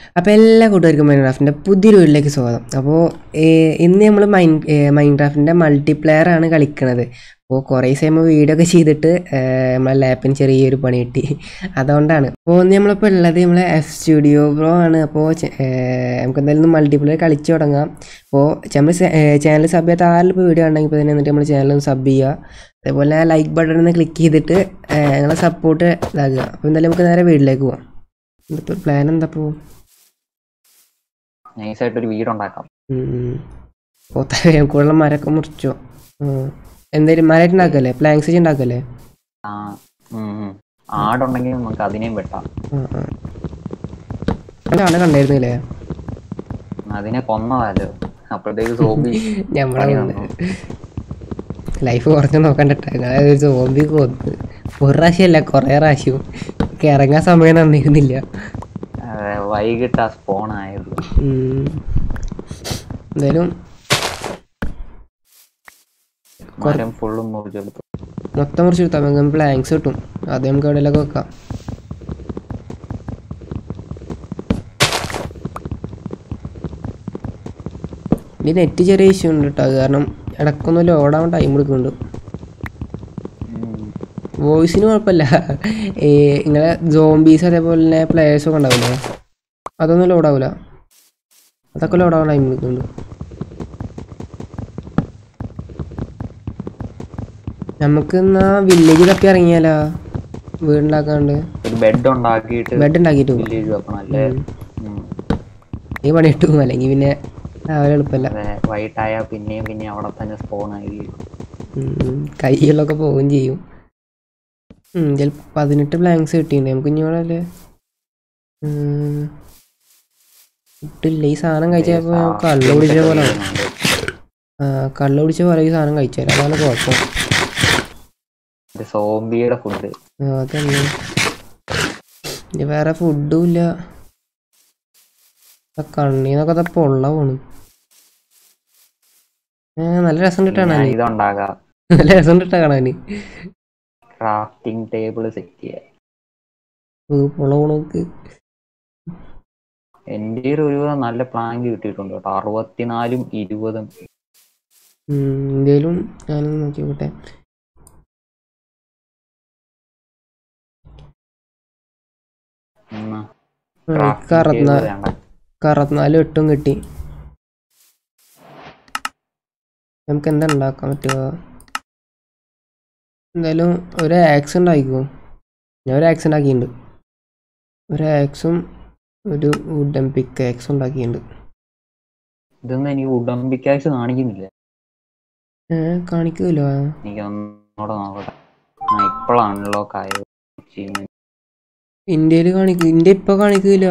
അപ്പോൾ എല്ലാ കൂട്ടുകാർക്കും മൈൻക്രാഫ്റ്റിൻ്റെ പുതിയൊരു വീട്ടിലേക്ക് സ്വാഗതം അപ്പോൾ ഇന്ന് നമ്മൾ മൈൻ മൈൻക്രാഫ്റ്റിൻ്റെ മൾട്ടിപ്ലെയർ ആണ് കളിക്കണത് അപ്പോൾ കുറേ സമയം വീഡിയോ ഒക്കെ ചെയ്തിട്ട് ഏഹ്, നമ്മളെ ലാപ്പിന് ചെറിയൊരു പണി കിട്ടി അതുകൊണ്ടാണ് അപ്പോൾ ഇന്ന് നമ്മളിപ്പോൾ ഉള്ളത് നമ്മളെ എഫ് സ്റ്റുഡിയോ പ്രോ ആണ് അപ്പോൾ ചെ- ഏഹ്, നമുക്ക് എന്തായാലും മൾട്ടിപ്ലെയർ കളിച്ചു തുടങ്ങാം അപ്പോൾ നമ്മൾ ചാനൽ സബ് ചെയ്യാത്ത ആരെങ്കിലും ഇപ്പോൾ വീഡിയോ ഉണ്ടെങ്കിൽ ഇപ്പോൾ തന്നെ എന്നിട്ട് നമ്മൾ ചാനൽ ഒന്ന് സബ് ചെയ്യുക അതേപോലെ ലൈക്ക് ബട്ടൺ ഒന്ന് ക്ലിക്ക് ചെയ്തിട്ട് ഏഹ്, ഞങ്ങളെ സപ്പോർട്ട് ഇതാക്കുക അപ്പോൾ എന്തായാലും നമുക്ക് നേരെ വീട്ടിലേക്ക് പോവാം ഇതിപ്പോൾ പ്ലാൻ എന്താ ഇപ്പോൾ നൈസായിട്ടൊരു വീടുണ്ടാക്കാം കൂടുതൽ മരമൊക്കെ മുറിച്ചോ ഉം. എന്തേലും മരമായിട്ട് ഉണ്ടാക്കല്ലേ പ്ലാങ്സ് വെച്ച് ഉണ്ടാക്കല്ലേ ആ ഉം, ഉം. ആടുണ്ടെങ്കിൽ നമുക്ക് അതിനെയും വെട്ടാം ആളെ കണ്ടായിരുന്നില്ലേ അതിനെ കൊന്നതല്ലോ അപ്പോഴത്തേക്ക് സോബി ഞമ്മളെ പണി കൊന്ന്. തന്നു. ലൈഫ് കുറച്ച് നോക്കണ്ടിട്ട് ഞങ്ങളെ സോംബി കൊന്ന് ഒരു പ്രാവശ്യമല്ല കുറേ പ്രാവശ്യം എനിക്ക് ഇറങ്ങാൻ സമയം തന്നിരുന്നില്ല അതെ, വൈകിട്ട് ആ സ്പോൺ ആയത് ഉം. എന്തായാലും മരം ഫുള്ളും മുറിച്ചെടുത്തു മൊത്തം മുറിച്ചെടുത്താൽ നമുക്ക് പ്ലാങ്സ് കിട്ടും അത് നമുക്ക് എവിടെയെങ്കിലൊക്കെ വെക്കാം ഈ നെറ്റ് ചെറിയ ഇഷ്യൂ ഉണ്ട് കേട്ടോ അത് കാരണം ഇടയ്ക്കൊന്ന് ലോഡാവാൻ ടൈം എടുക്കുന്നുണ്ട് ഉം. വോയിസിന് കുഴപ്പമില്ല ഈ ഇങ്ങനെ സോംബീസ് അതേപോലെ തന്നെ പ്ലേയേഴ്സ് ഒക്കെ ഉണ്ടാവില്ലേ അതൊന്നും ലോഡാവില്ല അതൊക്കെ ലോഡാവാൻ ടൈം എടുക്കുന്നുണ്ട് നമുക്ക് എന്നാ വില്ലേജ് തപ്പി ഇറങ്ങിയാലോ വീടുണ്ടാക്കാണ്ട് ഒരു ബെഡ് ഉണ്ടാക്കിയിട്ട് ബെഡ് ഉണ്ടാക്കിയിട്ട് പോകും വില്ലേജ് വെക്കണം അല്ലേ ഉം. ഈ പണി ഇട്ടു പോകും അല്ലെങ്കിൽ പിന്നെ രാവിലെ എളുപ്പമല്ല അതെ വൈകിട്ടായ പിന്നെയും പിന്നെ അവിടെ തന്നെ സ്പോൺ ആയി ഉം. കൈകളിലൊക്കെ പോവുകയും ചെയ്യും ചിലപ്പോൾ പതിനെട്ട് ബ്ലാങ്ക്സ് കിട്ടിയിട്ടുണ്ട് നമുക്ക് ഇനി ഇവിടെ അല്ലേ ഇട്ടില്ല ഈ സാധനം കഴിച്ചപ്പോൾ കള്ള കുടിച്ച പോലെ ആവും. ആ, കള്ള കുടിച്ച പോലെ ഈ സാധനം കഴിച്ചാൽ അതാണ് കുഴപ്പം ഒരു സോംബിയുടെ ഫുഡ് ആ, അതന്നെ ഇനി വേറെ ഫുഡും ഇല്ല ആ കണ്ണീന്നൊക്കെ അത് പൊള്ള പോണ് ഏ, നല്ല രസം കിട്ടാണ് ഇതുണ്ടാക്കാം നല്ല രസം കിട്ടാ കാണാന് ക്രാഫ്റ്റിംഗ് ടേബിൾ സെറ്റ് ചെയ്യാൻ ഓ, പൊള്ള പോണക്ക് എൻ്റെ ഒരു ഒരുവിധം നല്ല പ്ലാങ്ക് കിട്ടിയിട്ടുണ്ട് കേട്ടോ അറുപത്തിനാലും ഇരുപതും എന്തേലും ഞാനൊന്ന് നോക്കിയോട്ടെ ഉം. ആ, crafting എനിക്ക് അറുപത്തിനാ table വേണ്ട. എനിക്ക് അറുപത്തിനാലും എട്ടും കിട്ടി നമുക്ക് എന്താ ഉണ്ടാക്കാൻ പറ്റുക എന്തായാലും ഒരു ആക്സ് ഉണ്ടാക്കിക്കോ ഞാൻ ഒരു ആക്സ് ഉണ്ടാക്കിയിട്ടുണ്ട് ഒരു ആക്സും ഒരു വുഡൻ പിക്ക് ആക്സ് ഉണ്ടാക്കിയിട്ടുണ്ട് ഇതൊന്നും എനിക്ക് ഉടമ്പിക്കാഴ്ച കാണിക്കുന്നില്ല ഏഹ് കാണിക്കുമല്ലോ എനിക്ക് ഒന്നുകൂടെ നോക്കട്ടെ ആ ഇപ്പോഴാണ് അൺലോക്ക് ആയത് achievement. ഇന്ത്യയിൽ കാണിക്കും ഇന്ത്യ ഇപ്പൊ കാണിക്കില്ല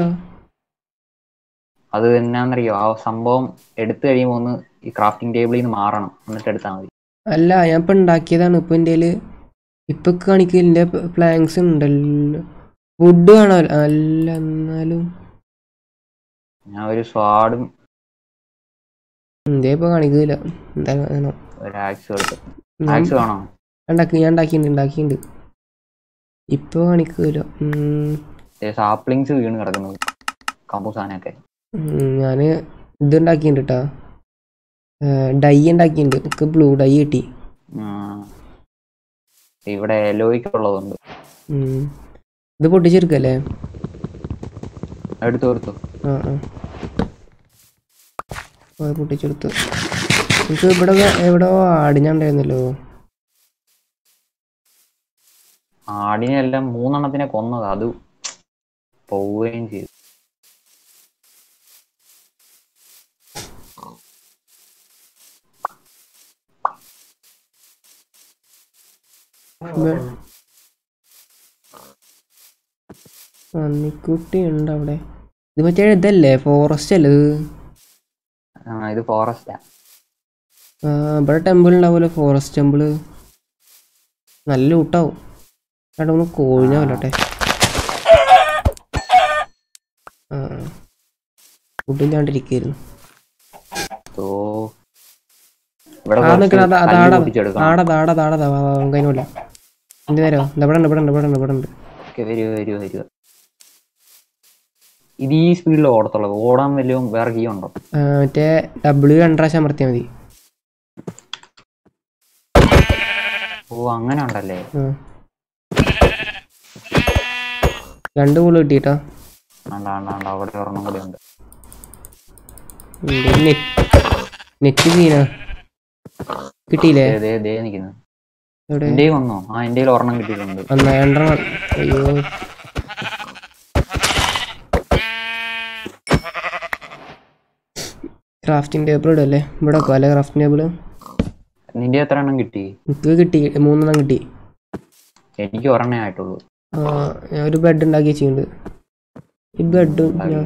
അത് എന്നാന്നറിയോ ആ സംഭവം എടുത്തു കഴിയുമ്പോൾ ഒന്ന് ഈ ക്രാഫ്റ്റിംഗ് ടേബിളിൽ നിന്ന് മാറണം എന്നിട്ട് എടുത്താൽ മതി അല്ല ഞാൻ ഇപ്പൊ ഉണ്ടാക്കിയതാണ് ഇപ്പൊ ഇന്ത്യയിൽ ഇപ്പൊ കാണിക്കില്ല പ്ലാങ്സ് ഉണ്ടല്ലോ വുഡ് കാണാമല്ലോ അല്ല എന്നാലും ഞാൻ ഒരു സ്വാഡും ഇന്ത്യ ഇപ്പൊ കാണിക്കില്ല എന്തായാലും വേണം. ഒരു ആക്സ് എടുത്തു ഞാൻ ആക്സ് വേണോ ഉണ്ടാക്കി ഞാൻ ഉണ്ടാക്കിയിട്ടുണ്ട് ഉണ്ടാക്കിയിട്ടുണ്ട് ഇപ്പൊ കാണിക്കില്ല സാപ്ലിങ്സ് വീണ് കിടക്കുന്നത് കമ്പൂസാനൊക്കെ ഞാന് ഇത് ഉണ്ടാക്കിയിട്ടുണ്ട് കേട്ടാ ഡൈ ഉണ്ടാക്കിയിട്ടുണ്ട് എനിക്ക് ബ്ലൂ ഡൈ കിട്ടി ഇവിടെ എലോയ്ക്കുള്ളതുണ്ട് ഉം. ഇത് പൊട്ടിച്ചെടുക്കല്ലേ എടുത്തു എടുത്തു ആ ആ ആ, പൊട്ടിച്ചെടുത്തു എനിക്ക് ഇവിടെ എവിടെ ആടിഞ്ഞുണ്ടായിരുന്നല്ലോ ആടിനെല്ലാം മൂന്നെണ്ണത്തിനെ കൊന്നത് അത് പോവുകയും ചെയ്തു പന്നിക്കുട്ടി ഉണ്ട് അവിടെ ഇത് മറ്റേ ഇതല്ലേ ഫോറസ്റ്റ് അല്ലേ ഇത് ആ ഇത് ഫോറസ്റ്റാ ആ, ഇവിടെ ടെമ്പിൾ ഉണ്ടാവുമല്ലോ ഫോറസ്റ്റ് ടെമ്പിള് നല്ല ഊട്ടാവും അവിടെ ഒന്ന് കോഴിഞ്ഞാവല്ലോട്ടെ ആ ഫുഡില്ലാണ്ടിരിക്കുന്നു ഓ ഇവിടെ ആ കുറച്ച് നിൽക്കണ അത് കല്ല് അതാടാ പൊട്ടിച്ചെടുക്കണം ആടാ താടാ താടാ കഴിഞ്ഞില്ല എന്ത് നേരോ ഇവിടെ ഉണ്ട് ഇവിടെ ഉണ്ട് ഇവിടെ ഉണ്ട് ഇവിടെ ഉണ്ട് ഓക്കെ വരൂ വരൂ വരൂ ഇത് ഈ സ്പീഡിൽ ഓടത്തുള്ളൂ ഓടാൻ വലിയ വേറെ കീ ഉണ്ടോ ആ, മറ്റേ ഡബ്ല്യു രണ്ട് പ്രാവശ്യം അമർത്തിയാൽ മതി ഓ അങ്ങനെ ഉണ്ടല്ലേ ആ. രണ്ട് ബോൾ കിട്ടിട്ടോ ആണ്ട ആണ്ട ആണ്ട അവിടെ ഒരെണ്ണം കൂടി ഉണ്ട് നെറ്റ് നെറ്റ് സീനാ കിട്ടിയില്ലേ ദേ, ദേ ദേ നിൽക്കുന്നു എവിടെ എന്റെ വന്നോ ആ എന്റെ ഒരെണ്ണം കിട്ടിയിട്ടുണ്ട് വന്നാ രണ്ടെണ്ണം അയ്യോ ക്രാഫ്റ്റിംഗ് ടേബിൾ ഇടല്ലേ ഇവിടെ വെക്കാം അല്ലേ ക്രാഫ്റ്റിംഗ് ടേബിൾ നിന്റെ എത്ര എണ്ണം കിട്ടി എനിക്ക് കിട്ടി മൂന്നെണ്ണം കിട്ടി എനിക്ക് ഒരെണ്ണേ ആയിട്ടുള്ളൂ ആ, ഞാൻ ഒരു ബെഡ് ഉണ്ടാക്കി വെച്ചിട്ടുണ്ട് ഈ ബെഡ് ഞാൻ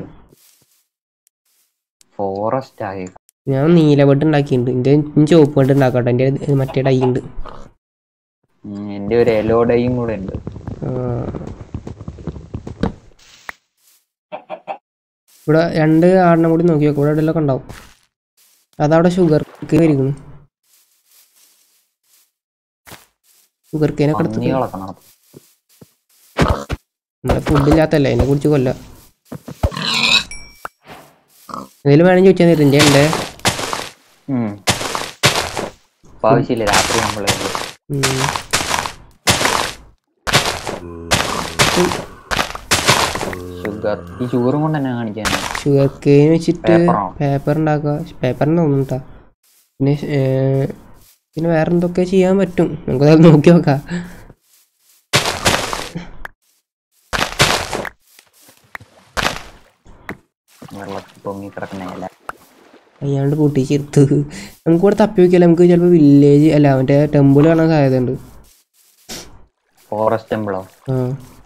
ഫോറസ്റ്റ് ആയി ഞാൻ നീല ബെഡ് ഉണ്ടാക്കിയിട്ടുണ്ട് എൻ്റെ ഞാൻ ചുവപ്പ് ബെഡ് ഉണ്ടാക്കട്ടെ എൻ്റെ മറ്റേ ഡൈ ഉണ്ട് ഉം, എന്റെ ഒരു എലോഡയും കൂടെ ഉണ്ട് ആ. ഇവിടെ രണ്ട് ആടിനെ കൂടി നോക്കി നോക്കും ഇവിടെ എവിടെയെല്ലാം ഉണ്ടാവും അതവിടെ ഷുഗർ ഇരിക്കുന്നു ഷുഗർ കേനൊക്കെ എടുത്ത് പന്നികളൊക്കെ നടത്തും നമ്മളെ ഫുഡില്ലാത്തല്ലേ അതിനെ കുറിച്ച് കൊല്ല എന്തെങ്കിലും വേണമെങ്കിൽ ചോദിച്ചാൽ തരും എൻ്റെ ഉണ്ട് ഉം. ഇപ്പൊ ആവശ്യമില്ല രാത്രി നമ്മളെ ഉം. ഷുഗർ ഈ ഷുഗറും കൊണ്ട് തന്നെ കാണിക്കാൻ ഷുഗർ കെയിൻ വെച്ചിട്ട് പേപ്പറോ? പേപ്പർ ഉണ്ടാക്കുക പേപ്പറിന് തോന്നുന്നുട്ടാ പിന്നെ ഏ, പിന്നെ വേറെ എന്തൊക്കെ ചെയ്യാൻ പറ്റും നമുക്കത് നോക്കി നോക്കാം വെള്ളത്തിൽ പൊങ്ങി കിടക്കുന്ന ഇല അയ്യാണ്ട് പൊട്ടിച്ചെടുത്ത് നമുക്ക് ഇവിടെ തപ്പി നോക്കിയാൽ നമുക്ക് ചിലപ്പോൾ വില്ലേജ് അല്ല മറ്റേ ടെമ്പിൾ കാണാൻ സാധ്യത ഉണ്ട് ഫോറസ്റ്റ് ടെമ്പിളോ ആ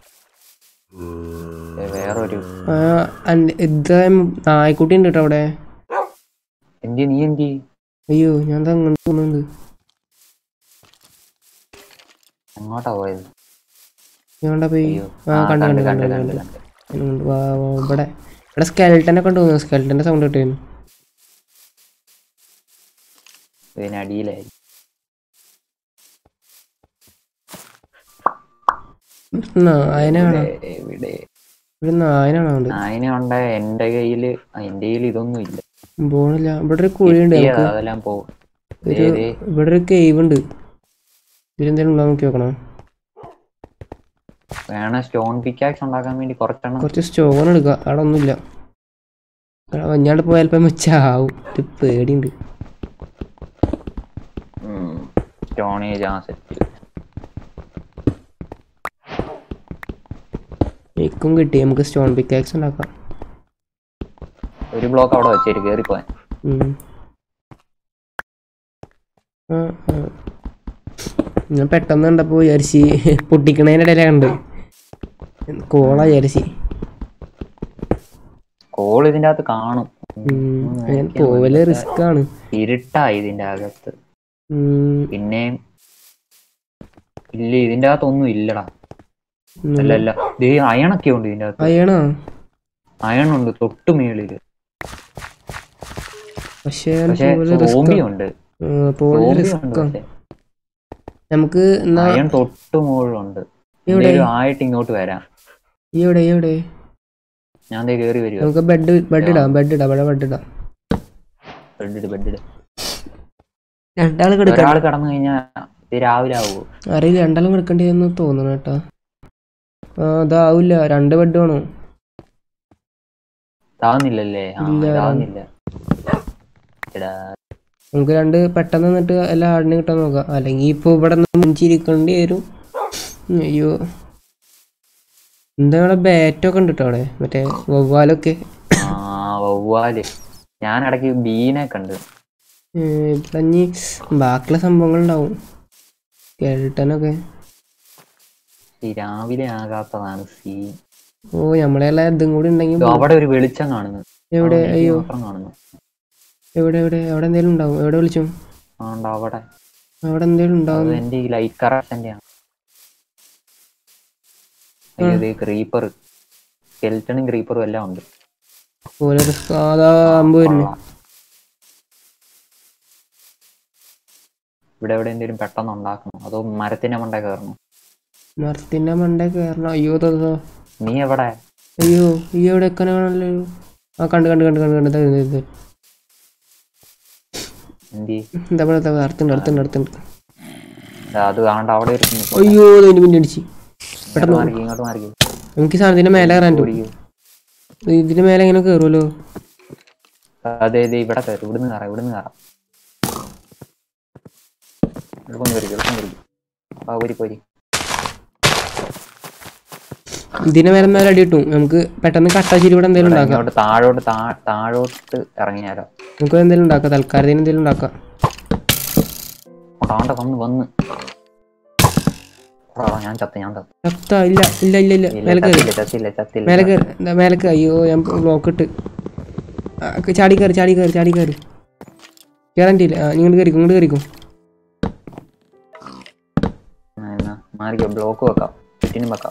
വേറൊരു ആ, അൻ- ഇത് നായ്ക്കുട്ടി ഉണ്ട് കേട്ടോ അവിടെ എന്തി നീ എന്തി അയ്യോ ഞാൻ ദാ അങ്ങോട്ട് പോകുന്നുണ്ട് എങ്ങോട്ടാ പോയത് ഞാൻ കണ്ടാ പോയി അയ്യോ ആ ആ, കണ്ടു കണ്ട് കണ്ടു കണ്ട് കണ്ടു കണ്ട് കണ്ടു കണ്ട് ഉം, വാ, വാ, ഇവിടെ ഇവിടെ സ്കെൽട്ടനെ കൊണ്ട് തോന്നുന്നു സ്കെൽട്ടന്റെ സൗണ്ട് കിട്ടുന്നു ഇതിനടിയിലായി നായനാണോ എവിടെ ഇവിടെ നായനാണോ ഉണ്ട് അതിനെ ഉണ്ട് എന്റെ കയ്യില് ആ, എന്റെ കയ്യിൽ ഇതൊന്നും ഇല്ല പോണില്ല ഇവിടെ ഒരു കുഴിയുണ്ട് കിട്ടിയത് നമുക്ക് അതെല്ലാം പോകും ഒരു ഇവിടെ ഒരു കേവ് ഉണ്ട് ഇതിലെന്തെങ്കിലും ഉണ്ടോ നോക്കി നോക്കണം വേണ സ്റ്റോൺ പിക്കാക്സ് ഉണ്ടാക്കാൻ വേണ്ടി കുറച്ചെണ്ണം കുറച്ച് സ്റ്റോൺ എടുക്കുക അവിടെ ഒന്നുമില്ല വഞ്ഞാണ്ട് പോയാൽ ഇപ്പം ചാവും ഒരു പേടിയുണ്ട് സ്റ്റോണേജ് ആ സെറ്റ് എനിക്കും കിട്ടി നമുക്ക് സ്റ്റോൺ പിക്കാക്സ് ഉണ്ടാക്കാം ഒരു ബ്ലോക്ക് അവിടെ വെച്ചേര് കേറിപ്പോയാൻ ഉം. ആ, ആ. ഞാൻ പെട്ടെന്ന് കണ്ടപ്പോ വിചാരിച്ച് പൊട്ടിക്കണേനിടയിലെ കണ്ട് കോള വിചാരിച്ച് കോൾ ഇതിന്റെ അകത്ത് കാണും ഉം. ഞാൻ പോവല് റിസ്ക് ആണ് ഇരുട്ടാ ഇതിന്റെ അകത്ത് ഉം. പിന്നെ ഇല്ല ഇതിന്റെ അകത്ത് ഒന്നും ഇല്ലടാ ഉം. അല്ല അല്ല ദേ അയണൊക്കെ ഉണ്ട് ഇതിന്റെ അകത്ത് അയ്യണോ അയണുണ്ട് തൊട്ട് മേളില് പക്ഷേ പക്ഷെ പോവല് റിസ്ക് സോംബി ഉണ്ട് പോവല് സോംബി ഉണ്ട് റിസ്ക് പക്ഷെ നമുക്ക് എന്നാ അയൺ തൊട്ട് മുകളിലുണ്ട് എവിടെ? എന്തേലും ആയിട്ട് ഇങ്ങോട്ട് വരാം ഈ എവിടെ ഈ എവിടെ ഞാൻ ദേ കേറി വരുവാ നമുക്ക് ബെഡ് ബെഡ് ഇടാം ബെഡ് ഇടാം ഇവിടെ ബെഡ് ഇടാം ബെഡ് ബെഡ് രണ്ടാൾ കിടക്കാം ഒരാൾ കടന്നു കഴിഞ്ഞാ ഇത് രാവിലെ ആവുമോ അറിയില്ല രണ്ടാളും കിടക്കേണ്ടി എന്ന് തോന്നുന്നു കേട്ടോ ആ അതാവില്ല രണ്ട് ബെഡ് വേണം താവുന്നില്ലല്ലേ ആ ഇല്ല. താവുന്നില്ല എടാ നമുക്ക് രണ്ട് പെട്ടെന്ന് എന്നിട്ട് എല്ലാ ആടിനെ കിട്ടാൻ നോക്കാം അല്ലെങ്കിൽ ഇപ്പൊ ഇവിടെ മുഞ്ചിരിക്കേണ്ടി വരും ഉം, അയ്യോ എന്താ ഇവിടെ ബാറ്റൊക്കെ ഉണ്ട് കേട്ടോ അവിടെ മറ്റേ വവ്വാലൊക്കെ ആ വവ്വാല് ഞാൻ ഇടയ്ക്ക് ബീനെ കണ്ട് ഏ, ഇവിടെ ഇനി ബാക്കിയുള്ള സംഭവങ്ങൾ ഉണ്ടാവും കേട്ടനൊക്കെ ഈ രാവിലെ ആകാത്തതാണ് സീ ഓ നമ്മളെല്ലാം ഇതും കൂടി ഉണ്ടെങ്കിൽ അവിടെ ഒരു വെളിച്ചം കാണുന്നു എവിടെ ആ, എനിക്ക് അയ്യോ മാത്രം കാണുന്നു എവിടെ എവിടെ അവിടെ എന്തെങ്കിലും ഉണ്ടാവും എവിടെ വിളിച്ചു ആണ്ട് അവിടെ അവിടെ എന്തെങ്കിലും ഉണ്ടാവും അത് എന്റെ ഈ ലൈറ്റ് കറക്ഷന്റെ ആണ് അയ്യോ ഇത് ക്രീപ്പർ സ്കെൽറ്റണും ക്രീപ്പറും എല്ലാം ഉണ്ട് പോലെ റിസ്ക് അതാ അമ്പ് വരുന്നു കൊള്ളാം. ഇവിടെ എവിടെ എന്തെങ്കിലും പെട്ടെന്ന് ഉണ്ടാക്കണം അതോ മരത്തിന്റെ മണ്ട കയറണം മരത്തിന്റെ മണ്ടേ കയറണം അയ്യോ തോ നീ എവിടെ അയ്യോ ഈ എവിടെ എക്കാനാണല്ലോ ആ കണ്ട് കണ്ട് കണ്ട് കണ്ട് കണ്ട് ഇത് ഇത് ഇത്. എന്തി എന്താ പറയുക അടുത്തുണ്ട് അടുത്തുണ്ട് അടുത്തുണ്ട് അത് കാണണ്ട അവിടെ ഇരിക്കുന്നു അയ്യോ അതിന് പിന്നെ അടിച്ച് ഇങ്ങോട്ട് മാറിക്ക് ഇങ്ങോട്ട് മാറിക്ക് നമുക്ക് ഈ സാധനത്തിന്റെ മേലെ കയറാൻ ഓടിക്ക്. ഇതിന്റെ മേലെ എങ്ങനെ കയറുമല്ലോ അതെ അതെ ഇവിടെ കയറി ഇവിടുന്ന് കയറാം ഇവിടുന്ന് കയറാം എളുപ്പം കയറി എളുപ്പം കയറി ആ പോരി പോരി ഇതിന്റെ മേലെ മേലെ അടി കിട്ടും നമുക്ക് പെട്ടെന്ന് കട്ടാച്ചിരി ഇവിടെ എന്തെങ്കിലും ഉണ്ടാക്കാം ഇങ്ങോട്ട് താഴോട്ട് താ- താഴോട്ട് ഇറങ്ങിയാലോ നമുക്ക് എന്തെങ്കിലും ഉണ്ടാക്കാം തൽക്കാലത്തിന് എന്തെങ്കിലും ഉണ്ടാക്കാം കൊണ്ടാണ്ട വന്ന് വന്ന് കൊടാ, ഞാൻ ചത്ത് ഞാൻ ചത്ത് ചത്ത ഇല്ല ഇല്ല ഇല്ല ഇല്ല ഇല്ല മേലെ കയറി ചത്തില്ല ചത്തില്ല ചത്തില്ല മേലെ കയറി എന്താ മേലെ കയറി അയ്യോ ഞാൻ ബ്ലോക്ക് ഇട്ട് ആ, ക- ചാടി കയറി ചാടി കയറി ചാടി കയറി കയറാൻ പറ്റില്ല ആ ഇങ്ങോട്ട് കയറിക്കും ഇങ്ങോട്ട് കയറിക്കും എന്നാ, എന്നാ, മാറിക്കോ ബ്ലോക്ക് വെക്കാം ചുറ്റിനും വെക്കാം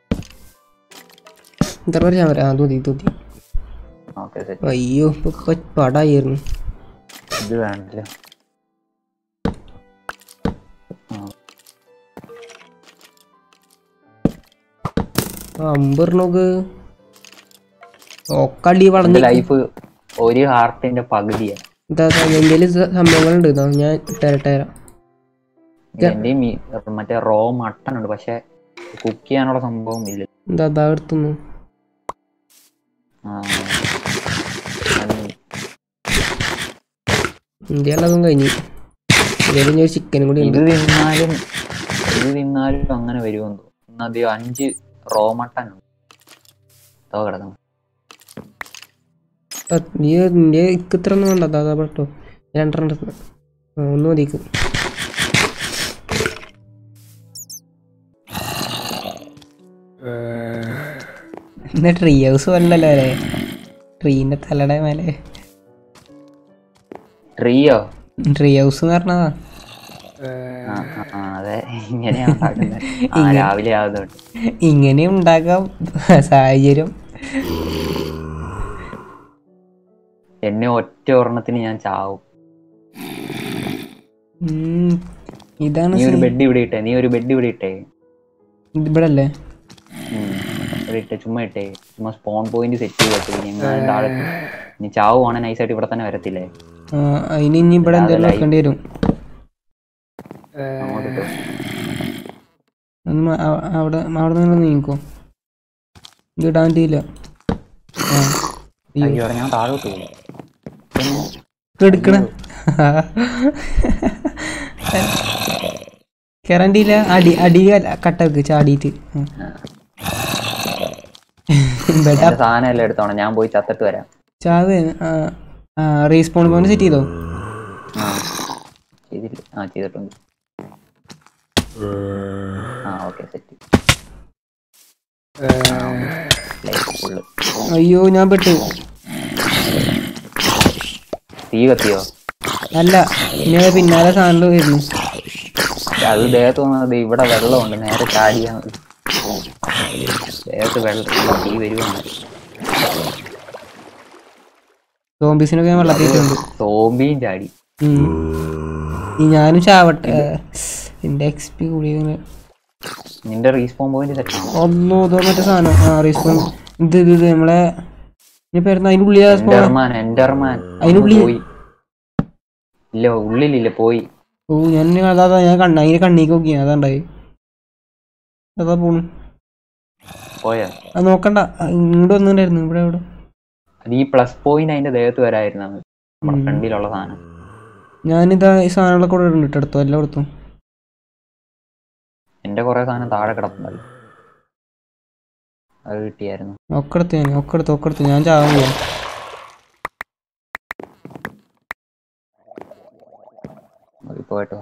ഇത്ര പേര് ഞാൻ വരാം ആ തോന്നി തോന്നി ഓക്കെ സെറ്റ് അയ്യോ ഇപ്പൊ ഇപ്പൊ പടായിരുന്നു ഇത് വേണ്ടല്ലോ ആ അമ്പറിനോക്ക് ഒക്കടി എന്റെ വളഞ്ഞ ലൈഫ് ഒരു ഹാർട്ടിന്റെ പകുതിയാ എന്താ എന്തെങ്കിലും സംഭവങ്ങളുണ്ട് ഇതാ ഞാൻ ഇട്ടേരട്ടെ തരാം എന്റെയും ഈ മറ്റേ റോ മട്ടൺ ഉണ്ട് പക്ഷെ കുക്ക് ചെയ്യാനുള്ള സംഭവം ഇല്ല എന്താ അതാ എടുത്തുന്നു ആ, അത് ഇന്ത്യയിലതും കഴിഞ്ഞു ഇതിൽ ഒരു ചിക്കനും കൂടി ഉണ്ട് ഇത് തിന്നാലും ഇത് തിന്നാലും അങ്ങനെ വരുമെന്ന് തോന്നുന്നു അധികം അഞ്ച് റോ മട്ടൺ ഉണ്ട് അതോ കിടക്കണം ആ, നീ നിന്റെ ഇക്ക് ഇത്ര ഒന്നും വേണ്ട അതാ അതാ പെട്ടോ രണ്ടെണ്ണം എടുത്ത്. ആ ഒന്ന് മതിക്ക് ഇന്ന് ട്രീ ഹൗസ് വല്ലല്ലോ അല്ലേ ട്രീന്റെ തലയുടെ മേലെ ട്രീയോ ട്രീ ഹൗസ് എന്ന് പറഞ്ഞതാ ആ, ആ, ആ, അതെ ഇങ്ങനെയാ ഉണ്ടാക്കുന്നത് ആ രാവിലെ ആവുന്നുണ്ട് ഇങ്ങനെ ഉണ്ടാക്കാം സാഹചര്യം എന്നെ ഒറ്റ ഒരെണ്ണത്തിന് ഞാൻ ചാവും ഉം, ഇതാണ് നീ ഒരു സീൻ. ബെഡ് ഇവിടെ ഇട്ടേ നീ ഒരു ബെഡ് ഇവിടെ ഇട്ടേ ഇത് ഇവിടെ അല്ലേ ഉം. ഇവിടെ ഇട്ടേ ചുമ്മാ ഇട്ടേ ചുമ്മാ സ്പോൺ പോയിന്റ് സെറ്റ് ചെയ്തിട്ട് ഇനി എങ്ങാനും താഴെ നീ ചാവുവാണ് നൈസായിട്ട് ഇവിടെ തന്നെ വരത്തില്ലേ ആ, അതിന് ഇനി ഇവിടെ എന്തെങ്കിലും വെക്കേണ്ടി വരും അങ്ങോട്ട് ഇട്ടോ. ഒന്ന് മ- അ- അവിടെ അവിടെ നിന്ന് നീക്കോ ഇത് ഇടാൻ പറ്റിയില്ല ആ അയ്യോ അയ്യോ എടാ, ഞാൻ താഴോട്ട് പോകും എടുക്കണ കയറണ്ടിയില്ല അടി അടി കട്ടക്ക് ചാടിയിട്ട് ബെഡ എന്റെ സാധനം എല്ലാം എടുത്തോണം ഞാൻ പോയി ചത്തിട്ട് വരാം ചാവ് റീസ്പോൺ പോയിന്റ് സെറ്റ് ചെയ്തോ ആ ചെയ്തില്ല ആ ചെയ്തിട്ടുണ്ട് ആ ഓക്കെ സെറ്റ് ലൈഫ് ഫുള്ള് അയ്യോ ഞാൻ പെട്ടു തീ കത്തിയോ അല്ല ഇനി അത് പിന്നാലെ സാധനം വരുന്നു അത് ദേഹത്ത് വന്നത് ഇവിടെ വെള്ളമുണ്ട് നേരെ ചാടിയാ മതി ദേഹത്ത് വെള്ളം തീ വരുവാണ് സോംബീസിനൊക്കെ ഞാൻ വെള്ളത്തിയിട്ടുണ്ട് സോംബിയും ചാടി ഈ ഞാനും ചാവട്ടെ എന്റെ എക്സ് പി കൂടി ഇങ്ങനെ നിന്റെ റീസ്പോൺ പോയിന്റ് സെറ്റ് ആണോ ഒന്നോ ഇതോ മറ്റേ സാധനം ആ റീസ്പോൺ ഇത് ഇത് ഇത് നമ്മളെ ഇനി പേരുന്ന അതിന്റെ ഉള്ളിൽ എൻഡർമാൻ എൻഡർമാൻ അതിനുള്ളിൽ- പോയി ഇല്ല ഉള്ളിലില്ല പോയി ഓ ഞാൻ ഇനി അതാ അതാ ഞാൻ കണ്ണ അതിനെ കണ്ണീക്ക് നോക്കി അതാണ്ടായി അതാ പോണു പോയോ അത് നോക്കണ്ട ആ, ഇങ്ങോട്ട് വന്നിട്ടുണ്ടായിരുന്നു ഇവിടെ ഇവിടെ അത് ഈ പ്ലസ് പോയിന്റ് അതിന്റെ ദേഹത്ത് വരായിരുന്നു നമ്മുടെ ഉം. ഫ്രണ്ടിലുള്ള സാധനം ഞാനിതാ ഈ സാധനങ്ങളൊക്കെ ഇവിടെ ഉണ്ട് എടുത്തോ എല്ലാം എടുത്തു എന്റെ കുറെ സാധനം താഴെ കിടപ്പുണ്ടല്ലോ അത് കിട്ടിയായിരുന്നു ഒക്കെ എടുത്തു ഞാൻ ഒക്കെ എടുത്തു ഒക്കെ എടുത്തു ഞാൻ ചാവാൻ പോവാ അത് പോയിട്ട്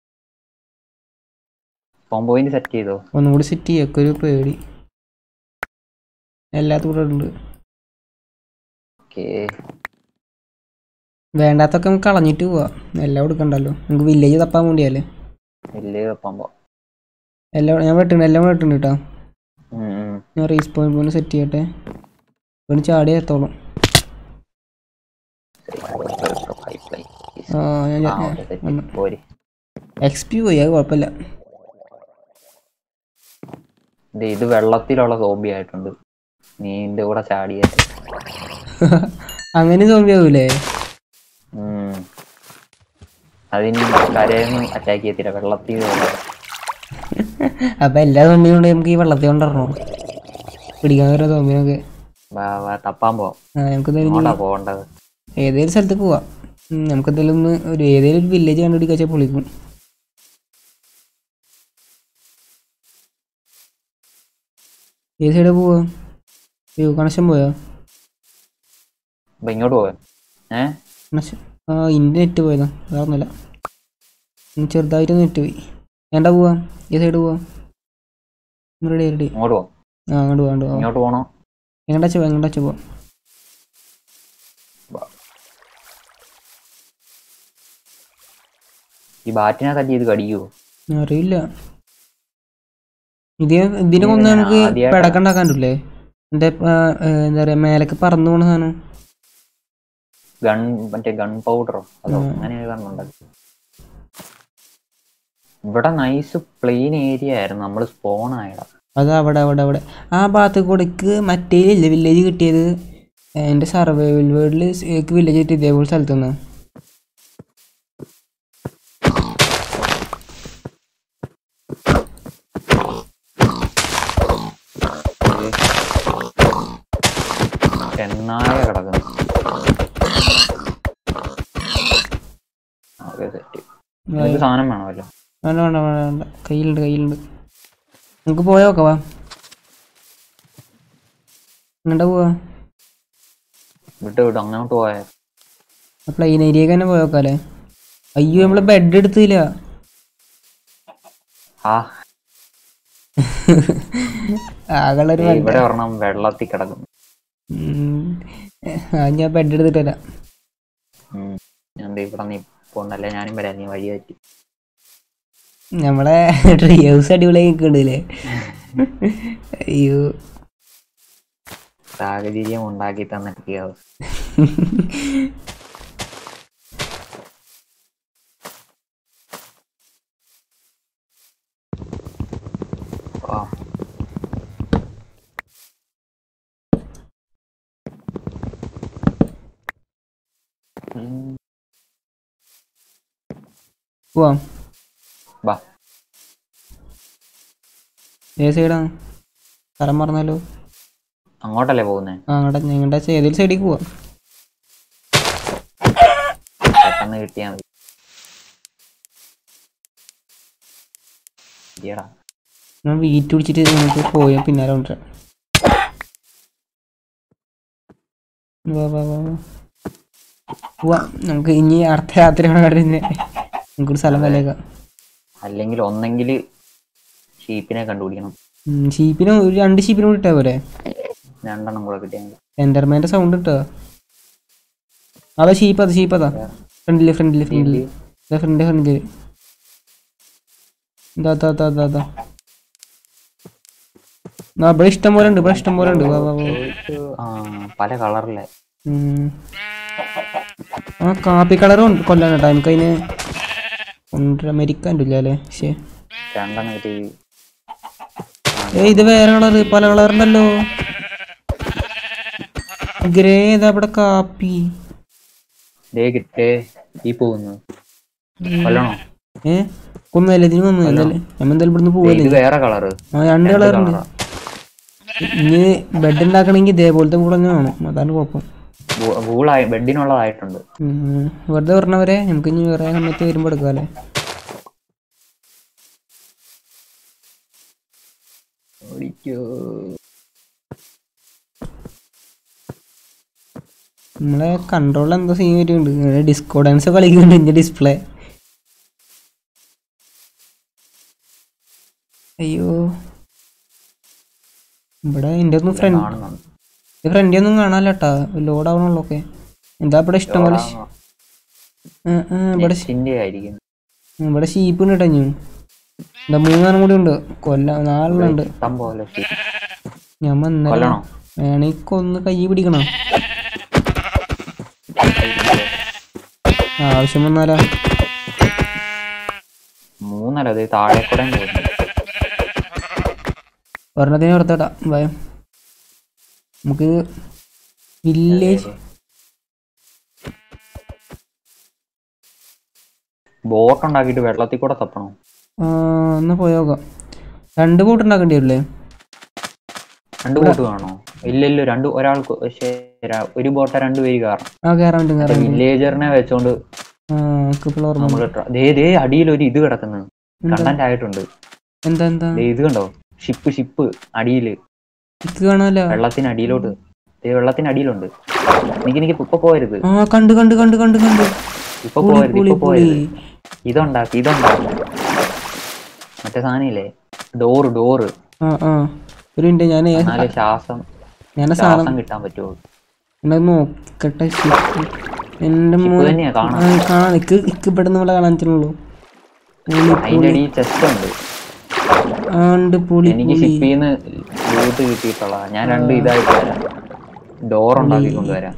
സ്പോൺ പോയിന്റ് സെറ്റ് ചെയ്തോ ഒന്നും കൂടി സെറ്റ് ചെയ്യൊക്കെ ഒരു പേടി എല്ലാത്തും കൂടെ ഉണ്ട് ഓക്കേ വേണ്ടാത്തൊക്കെ നമുക്ക് കളഞ്ഞിട്ട് പോവാ എല്ലാം എടുക്കണ്ടല്ലോ നമുക്ക് വില്ലേജ് തപ്പാൻ വേണ്ടിയല്ലേ വലിയ വെപ്പമ്പോ എല്ലാം ഞാൻ വെട്ടുണ്ട് എല്ലാം വെട്ടുണ്ട് കേട്ടോ ഉം, ഉം. ഞാൻ റീസ്പോൺ പോലെ സെറ്റ് ചെയ്യട്ടെ ഇവിടെ ചാടി എത്തോളം High fly. ആ ഞാൻ ആ, okay, set. വന്നു. പോര് എക്സ് പി പോയി അത് കുഴപ്പമില്ല ഇത് ഇത് വെള്ളത്തിലുള്ള സോംബി ആയിട്ടുണ്ട് നീ എന്റെ കൂടെ ചാടിയ അങ്ങനെ സോംബി ആവൂലേ അതിന് കരയൊന്നും അറ്റാക്ക് ചെയ്യത്തില്ല വെള്ളത്തിൽ വീഴും. അപ്പൊ എല്ലാ സോംബിയും കൊണ്ട് നമുക്ക് ഈ വെള്ളത്തിൽ കൊണ്ടിരണോ പിടിക്കാൻ വരുന്ന സോംബിനൊക്കെ വാ വാ തപ്പാൻ പോവാം ആ നമുക്ക് എന്തായാലും അങ്ങോട്ടാ പോകേണ്ടത് ഏതേലും സ്ഥലത്തേക്ക് പോവാം ഉം, നമുക്ക് എന്തായാലും ഒന്ന് ഒരു ഏതേലും ഒരു വില്ലേജ് കണ്ടുപിടിക്കാച്ചാൽ പൊളിക്കും ഏത് സൈഡാ പോവാ അയ്യോ കണക്ഷൻ പോയോ അപ്പൊ ഇങ്ങോട്ട് പോവാൻ ഏ കണക്ഷൻ ആ ഇൻ്റെ നെറ്റ് പോയതാ വേറെ ഒന്നുമില്ല ഒന്ന് ചെറുതായിട്ട് നെറ്റ് പോയി വേണ്ട പോവാ ഏത് സൈഡ് പോവാം റെഡി റെഡി ഇങ്ങോട്ട് പോവാം ആ അങ്ങോട്ട് പോകാണ്ട് പോവാം ഇങ്ങോട്ട് പോണോ എങ്ങോട്ടാ പോവാം എങ്ങോട്ടാ പോവാം ഈ ബാറ്റിനെ തല്ലി ഇത് കടിക്കുവോ അറിയില്ല ഇത് ഇതിനെ കൊന്ന് ഇങ്ങനെ നമുക്ക് ആദ്യായിട്ടാ- പെടക്കണ്ടാക്കാണ്ടില്ലേ എന്താ എന്താ പറയാ മേലേക്ക് പറന്നു പോണ സാധനം ഗൺ മറ്റേ ഗൺ പൗഡറോ അതോ ഉം. അങ്ങനെ ഏതാണ്ടുണ്ടാക്കി ഇവിടെ നൈസ് പ്ലെയിൻ ഏരിയ ആയിരുന്നു നമ്മൾ സ്പോൺ ആയടാ അത് അവിടെ അവിടെ അവിടെ ആ ഭാഗത്ത് കൂടെക്ക് മറ്റേ ഇല്ല വില്ലേജ് കിട്ടിയത് എൻ്റെ സർവൈവൽ വേൾഡിൽ വില്ലേജ് കിട്ടി ഇതേപോലെ സ്ഥലത്ത് നിന്ന് ചെന്നായ കിടക്കുന്നു ഓക്കെ സെറ്റ് ഇത് സാധനം വേണമല്ലോ വേണ്ട വേണ്ട വേണ്ട വേണ്ട കയ്യിലുണ്ട് കയ്യിലുണ്ട് നമുക്ക് പോയാ നോക്കവാ എങ്ങോട്ടാ പോവാ വിട്ട് വിട്ട് അങ്ങോട്ട് പോയാ പ്ലെയിൻ ഏരിയക്ക് തന്നെ പോയി നോക്കാല്ലേ അയ്യോ നമ്മള് ബെഡ് എടുത്തില്ല ആ ആകളൊരു ദേ ഇവിടെ ഒരെണ്ണം വെള്ളത്തിൽ കിടക്കുന്നു ആ ഞാൻ ബെഡ് എടുത്തിട്ടല്ല ഉം. ഞാൻ ദേ ഇവിടെ നീ പോണ്ടല്ലേ ഞാനും വരാം നീ വഴി പറ്റി നമ്മളെ ട്രീ ഹൗസ് അടിപൊളിയായി നിൽക്കണ്ടല്ലേ അയ്യോ സാഹചര്യം ഉണ്ടാക്കി തന്നിട്ട് അവസ്ഥ ആ ഉം. പോവാം വാ ഏത് സൈഡാണ് സ്ഥലം പറഞ്ഞാലോ അങ്ങോട്ടല്ലേ പോകുന്നേ ആ അങ്ങോട്ട് ഞങ്ങളുടെ ഏതെങ്കിലും സൈഡിലേക്ക് പോവാം പെട്ടെന്ന് കിട്ടിയാ മതി ശരിയെടാ. ഞാൻ വീറ്റ് പിടിച്ചിട്ട് നമുക്ക് പോയാൽ പിന്നാലെ കൊണ്ടുവരാം വാ വാ വാ വാ പോവാം നമുക്ക് ഇനി അടുത്ത രാത്രി കണ്ടിരുന്നേ നമുക്കൊരു സ്ഥലം കലേക്കാം അല്ലെങ്കിൽ ഒന്നെങ്കിൽ ഷീപ്പിനെ കണ്ടുപിടിക്കണം ഷീപ്പിന് ഒരു രണ്ട് ഷീപ്പിന് കൂടി ഇട്ടാ പോരെ രണ്ടെണ്ണം കൂടെ കിട്ടിയാൽ എൻ്റർമാൻ്റെ സൗണ്ട് ഇട്ടോ അതാ ഷീപ്പ് അതാ ഷീപ്പ് അതാ ഫ്രണ്ടില് ഫ്രണ്ടില് ഫ്രണ്ടില് ഫ്രണ്ട് ഫ്രണ്ടില് ഇതാ ഇതാ ഇതാ ഇതാ ഇതാ ആ, ഇവിടെ ഇഷ്ടം പോലെ ഉണ്ട് ഇവിടെ ഇഷ്ടം പോലെ ഉണ്ട് വാ വാ വാ ആ പല കളറിലെ ഉം. ആ കാപ്പി കളറും കൊല്ലാൻ കേട്ടോ നമുക്ക് അതിന് ഒന്നര അമേരിക്ക ഉണ്ടല്ലേ അല്ലേ ശേ രണ്ടെണ്ണം കിട്ടി ഏ ഇത് വേറെ കളറ് പല കളറുണ്ടല്ലോ ഗ്രേ ഇതാ ഇവിടെ കാപ്പി ദേ കിട്ടേ ഈ പോകുന്നു കൊല്ലണോ ഏ കൊന്നല്ലേ ഇതിന് വന്നു അല്ലേ നമ്മൾ എന്തായാലും ഇവിടുന്ന് ദേ, പോവല്ലേ ഇത് വേറെ കളറ് ആ രണ്ട് കളറുണ്ട് ഇനി ബെഡ് ഉണ്ടാക്കണമെങ്കിൽ ഇതേപോലത്തെ കൂടെ തന്നെ വേണം അതാണ് കുഴപ്പം വൂളായി ബെഡിനുള്ളതായിട്ടുണ്ട് ഉം. വെറുതെ പറഞ്ഞവരെ നമുക്ക് ഇനി വേറെ സമയത്ത് വരുമ്പോൾ എടുക്കാല്ലേ നമ്മളെ കൺട്രോളിൽ എന്തോ സീൻ വരുന്നുണ്ട് ഡിസ്കോ ഡാൻസ് കളിക്കുന്നുണ്ട് എൻ്റെ ഡിസ്പ്ലേ അയ്യോ ഇവിടെ എൻ്റെ ഒന്നും ഫ്രണ്ട് കാണുന്നുണ്ട് ഫ്രണ്ടി ഒന്നും കാണാല്ല കേട്ടാ ലോഡ് ആവണുള്ളൂ ഒക്കെ എന്താ ഇവിടെ ഇഷ്ടം പോലെ ശ്- ആ, ആ, ഇവിടെ ശ്- നെറ്റിന്റെ ആയിരിക്കും ഇവിടെ ഷീപ്പ് ഉണ്ട് കേട്ടോ എന്താ മൂന്നെണ്ണം കൂടി ഉണ്ട് കൊല്ല നാലെണ്ണുണ്ട് ഇഷ്ടം പോലെ sheep. ഞാൻ വന്നേ കൊല്ലണോ വേണമെങ്കിൽ കൊന്ന് കൈ പിടിക്കണം ആവശ്യം വന്നാലാ മൂന്നല്ല അത് താഴെ കൂടെ പോകുന്നു ഒരെണ്ണത്തിന് പുറത്തേടാ ഭയം നമുക്ക് വില്ലേജ് ബോട്ട് ഉണ്ടാക്കിയിട്ട് വെള്ളത്തിൽ കൂടെ തപ്പണോ എന്നാ പോയോക്കാം രണ്ട് ബോട്ട് ഉണ്ടാക്കേണ്ടി വരില്ലേ രണ്ട് ബോട്ട് കാണോ ഇല്ല ഇല്ല രണ്ട് ഒരാൾക്ക് പക്ഷേ ര- ഒരു ബോട്ട് രണ്ട് പേര് കയറണം ആ കയറാൻ പറ്റും കയറാൻ പറ്റും വില്ലേജറിനെ വെച്ചോണ്ട് ആ എനിക്ക് ഇപ്പോൾ ഓർമ്മ നമ്മള് ട്ര- ദേ ദേ അടിയിൽ ഒരു ഇത് കിടക്കുന്നത് കണ്ടന്റ് ആയിട്ടുണ്ട് എന്താ എന്താ ദേ ഇത് കണ്ടോ ഷിപ്പ് ഷിപ്പ് അടിയില് എനിക്ക് കാണാമല്ലോ വെള്ളത്തിന് അടിയിലോട്ട് ദേ വെള്ളത്തിന് അടിയിലുണ്ട് എനിക്ക് എനിക്ക് ഇപ്പൊ പോരുത് ആ കണ്ട് കണ്ട് കണ്ട് കണ്ട് കണ്ട് ഇപ്പൊ പുളി പോരുത് പുളി ഇപ്പൊ പുളി പോരുത് ഇതുണ്ടാക്കി ഇതുണ്ടാക്കി മറ്റേ സാധനമില്ലേ ഡോറ് ഡോറ് ആ ആ ഒരു മിനിറ്റ് ഞാൻ എന്നാലേ ശ്വാസം ഞാൻ ആ സാധനം ശ്വാസം കിട്ടാൻ പറ്റുമോ എന്നെ നോക്കട്ടെ ശിപ്പ്. എന്റെ ഷിപ്പ് മോനെ തന്നെയാ കാണാം ആ, കാണാം ഇക്ക് ഇക്ക് പെട്ടെന്ന് ഇവിടെ കാണാൻ പറ്റുള്ളൂ പുളി അതിന്റെ പുളി അടിയിൽ ചെസ്റ്റ് ഉണ്ട് ആണ്ട് പുളി എനിക്ക് പുളി ഷിപ്പിൽ നിന്ന് ലൂട്ട് കിട്ടിയിട്ടുള്ള ഞാൻ രണ്ട് ഇതായിട്ട് വരാം ഡോർ ഉണ്ടാക്കി കൊണ്ടുവരാം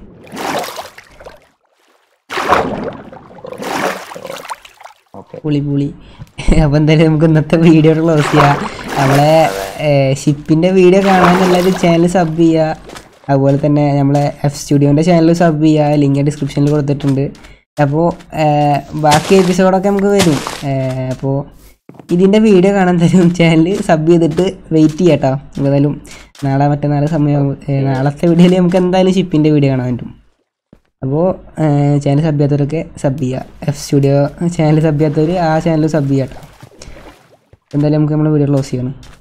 ഓക്കെ പുളി പുളി അപ്പൊ എന്തായാലും നമുക്ക് ഇന്നത്തെ വീഡിയോ ക്ലോസ് ചെയ്യാം നമ്മളെ ഷിപ്പിന്റെ വീഡിയോ കാണാൻ എല്ലാവരും ചാനൽ സബ് ചെയ്യുക അതുപോലെ തന്നെ നമ്മളെ എഫ് സ്റ്റുഡിയോന്റെ ചാനൽ സബ് ചെയ്യുക ലിങ്ക് ഡിസ്ക്രിപ്ഷനിൽ കൊടുത്തിട്ടുണ്ട് അപ്പോൾ ബാക്കി എപ്പിസോഡൊക്കെ നമുക്ക് വരും അപ്പോൾ ഇതിൻ്റെ വീഡിയോ കാണാൻ തരും ചാനൽ സബ് ചെയ്തിട്ട് വെയിറ്റ് ചെയ്യാം കേട്ടോ എന്തായാലും നാളെ മറ്റന്നാൾ സമയം നാളത്തെ വീഡിയോയിൽ നമുക്ക് എന്തായാലും ഷിപ്പിൻ്റെ വീഡിയോ കാണാൻ പറ്റും അപ്പോൾ ചാനൽ സബ് ചെയ്യാത്തവരൊക്കെ സബ് ചെയ്യുക എഫ് സ്റ്റുഡിയോ ചാനൽ സബ് ചെയ്യാത്തവർ ആ ചാനൽ സബ് ചെയ്യാം കേട്ടോ എന്തായാലും നമുക്ക് നമ്മുടെ വീഡിയോ ക്ലോസ് ചെയ്യണം